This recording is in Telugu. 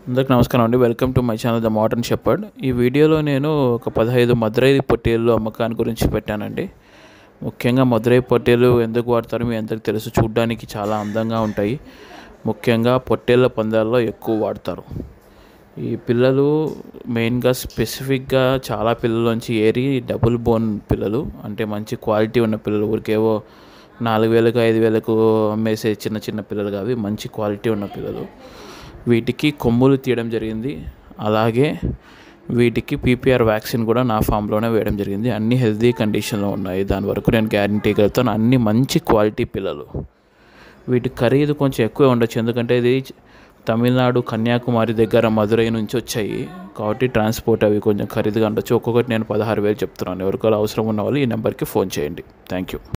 అందరికి నమస్కారం అండి welcome to my channel the modern shepherd ఈ వీడియోలో నేను ఒక పదహైదు మదురై పొట్టేళ్ళు అమ్మకాన్ని గురించి పెట్టానండి ముఖ్యంగా మదురై పొట్టేలు ఎందుకు వాడతారో మీ అందరికి తెలుసు చూడ్డానికి చాలా అందంగా ఉంటాయి ముఖ్యంగా పొట్టేళ్ళ పందాల్లో ఎక్కువ వాడతారు ఈ పిల్లలు మెయిన్గా స్పెసిఫిక్గా చాలా పిల్లలోంచి ఏరి డబుల్ బోన్ పిల్లలు అంటే మంచి క్వాలిటీ ఉన్న పిల్లలు ఊరికేవో నాలుగు వేలకు ఐదు వేలకు అమ్మేసే చిన్న చిన్న పిల్లలు కావి మంచి క్వాలిటీ ఉన్న పిల్లలు వీటికి కొమ్ములు తీయడం జరిగింది అలాగే వీటికి పీపీఆర్ వ్యాక్సిన్ కూడా నా ఫామ్లోనే వేయడం జరిగింది అన్ని హెల్తీ కండిషన్లో ఉన్నాయి దాని వరకు నేను గ్యారంటీ ఇవ్వగలుగుతాను అన్ని మంచి క్వాలిటీ పిల్లలు వీటి ఖరీదు కొంచెం ఎక్కువే ఉండొచ్చు ఎందుకంటే ఇది తమిళనాడు కన్యాకుమారి దగ్గర మదురై నుంచి వచ్చాయి కాబట్టి ట్రాన్స్పోర్ట్ అవి కొంచెం ఖరీదుగా ఉండొచ్చు ఒక్కొక్కటి నేను పదహారు వేలు చెప్తున్నాను ఎవరికైనా అవసరం ఉన్న వాళ్ళు ఈ నెంబర్కి ఫోన్ చేయండి థ్యాంక్ యూ